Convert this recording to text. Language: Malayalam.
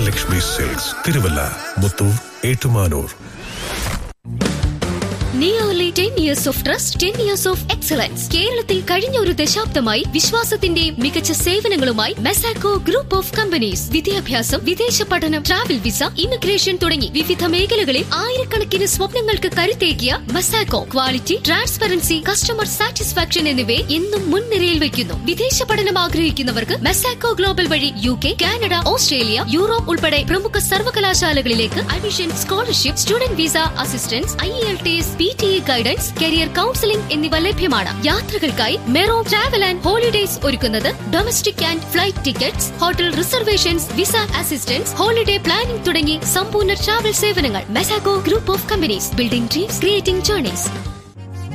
Dhanlaxmi silks Thiruvalla Muthoor Ettumanoor nearly ten years of trust ten years of excellence കേരളത്തിൽ കഴിഞ്ഞ ഒരു ദശാബ്ദമായി വിശ്വാസത്തിന്റെയും മികച്ച സേവനങ്ങളുമായി മെസാക്കോ ഗ്രൂപ്പ് ഓഫ് കമ്പനീസ് വിദ്യാഭ്യാസം വിദേശ പഠനം ട്രാവൽ വിസ ഇമിഗ്രേഷൻ തുടങ്ങി വിവിധ മേഖലകളിൽ ആയിരക്കണക്കിന് സ്വപ്നങ്ങൾക്ക് കരുത്തേകിയ Mesaco quality transparency customer satisfaction എന്നിവയെ എന്നും മുൻനിരയിൽ വയ്ക്കുന്നു വിദേശ പഠനം ആഗ്രഹിക്കുന്നവർക്ക് മെസാക്കോ ഗ്ലോബൽ വഴി U K Canada Australia Europe ഉൾപ്പെടെ പ്രമുഖ സർവകലാശാലകളിലേക്ക് admission scholarship student visa assistance I L T S P T A guidance career counselling എന്നിവ ലഭ്യമാണ് യാത്രകൾക്കായി മെറോ ട്രാവൽ ആൻഡ് ഹോളിഡേസ് ഒരുക്കുന്നത് domestic and flight tickets hotel reservations visa assistance holiday planning തുടങ്ങി സമ്പൂർണ്ണ ട്രാവൽ സേവനങ്ങൾ Mesaco group of companies building dreams creating journeys